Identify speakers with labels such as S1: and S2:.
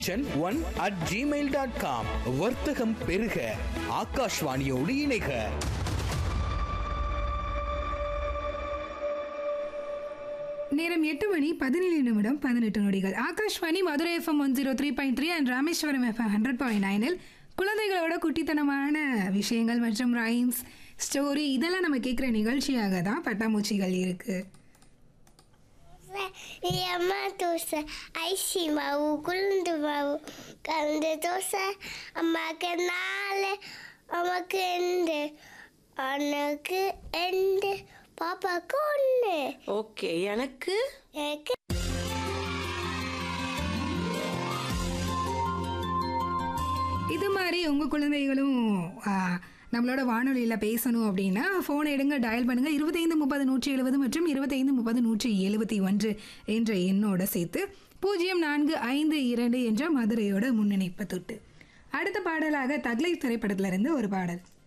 S1: one at gmail dot com வர்த்தகம் பெருக ஆகாஷ்வாணியோடு இணைக
S2: நேரம் எட்டு மணி பதினேழு நிமிடம் பதினெட்டு நொடிகள் Akashvani Madurai FM one zero three point three and Rameswaram FM hundred point நைனில் குழந்தைகளோட குட்டித்தனமான விஷயங்கள் மற்றும் ரைம்ஸ் ஸ்டோரி இதெல்லாம் நம்ம கேட்குற நிகழ்ச்சியாக தான் பட்டாம்பூச்சிகள் இருக்குது
S3: அம்மா தோசை ஐசி மாவு குளுந்து மாவு கலந்த தோசை அம்மாக்கு நாலு அம்மாக்கு ரெண்டு அண்ணனுக்கு ரெண்டு பாப்பாக்கு ஒன்று
S4: ஓகே எனக்கு
S3: எனக்கு
S2: இது மாதிரி உங்கள் குழந்தைகளும் ஆ, நம்மளோட வானொலியில் பேசணும் அப்படின்னா ஃபோனை எடுங்க டயல் பண்ணுங்கள் இருபத்தைந்து முப்பது நூற்றி எழுபது மற்றும் இருபத்தைந்து முப்பது நூற்றி எழுபத்தி ஒன்று என்ற எண்ணோட சேர்த்து பூஜ்ஜியம் நான்கு ஐந்து இரண்டு என்ற மதுரையோட முன்னிணைப்பு தொட்டு அடுத்த பாடலாக தக்லை திரைப்படத்திலிருந்து ஒரு பாடல்